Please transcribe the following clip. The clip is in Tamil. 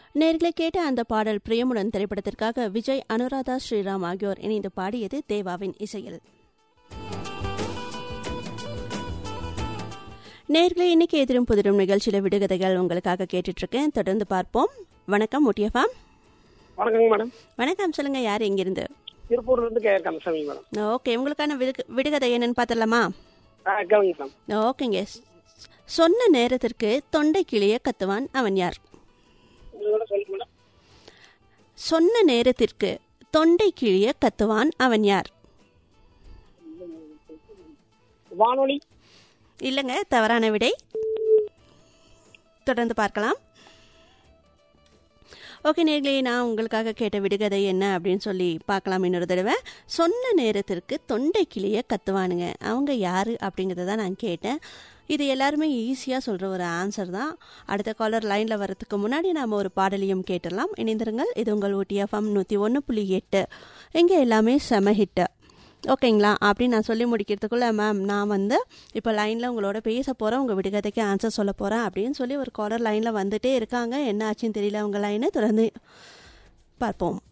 நேர்களை கேட்ட அந்த பாடல் பிரியமுடன் திரைப்படத்திற்காக விஜய் அனுராதா ஸ்ரீராம் ஆகியோர் இணைந்து பாடியது தேவாவின் இசையில் நேர்களை இன்னைக்கு எதிரும் புதிரும் நிகழ்ச்சியில விடுகதைகள் உங்களுக்காக கேட்டுட்டு இருக்கேன் தொடர்ந்து பார்ப்போம் வணக்கம் முட்டியஃபாம் வணக்கங்க மேடம் வணக்கம் சொல்லுங்க யார் எங்கிருந்து திருப்பூர்ல இருந்து கே கந்தசாமி மேடம் ஓகே உங்களுக்கான விடுக- விடுகதை என்னன்னு பார்த்துடலாமா ஆ கேளுங்க மேம் ஓகேங்க சொன்ன நேரத்திற்கு தொண்டை கிளிய கத்துவான் அவன் யார் உங்களோட சொல்லுங்க மேடம் சொன்ன நேரத்திற்கு தொண்டை கிழிய கத்துவான் அவன் யார் வானொலி இல்லைங்க தவறான விடை தொடர்ந்து பார்க்கலாம் ஓகே நேர்களே நான் உங்களுக்காக கேட்ட விடுகதை என்ன அப்படின்னு சொல்லி பார்க்கலாம் இன்னொரு தடவை சொன்ன நேரத்திற்கு தொண்டை கிளிய கத்துவானுங்க அவங்க யாரு அப்படிங்கிறத தான் நான் கேட்டேன் இது எல்லாருமே ஈஸியாக சொல்கிற ஒரு ஆன்சர் தான் அடுத்த காலர் லைனில் வரதுக்கு முன்னாடி நாம் ஒரு பாடலையும் கேட்டுடலாம் இணைந்திருங்கள் இது உங்கள் OTFM நூற்றி ஒன்று புள்ளி எட்டு இங்கே எல்லாமே செம ஹிட்டு ஓகேங்களா அப்படின்னு நான் சொல்லி முடிக்கிறதுக்குள்ள மேம் நான் வந்து இப்போ லைனில் உங்களோட பேச போகிறேன் உங்கள் விடுகதைக்கு ஆன்சர் சொல்ல போகிறேன் அப்படின்னு சொல்லி ஒரு காலர் லைனில் வந்துட்டே இருக்காங்க என்ன ஆச்சுன்னு தெரியல உங்கள் லைனை தொடர்ந்து பார்ப்போம்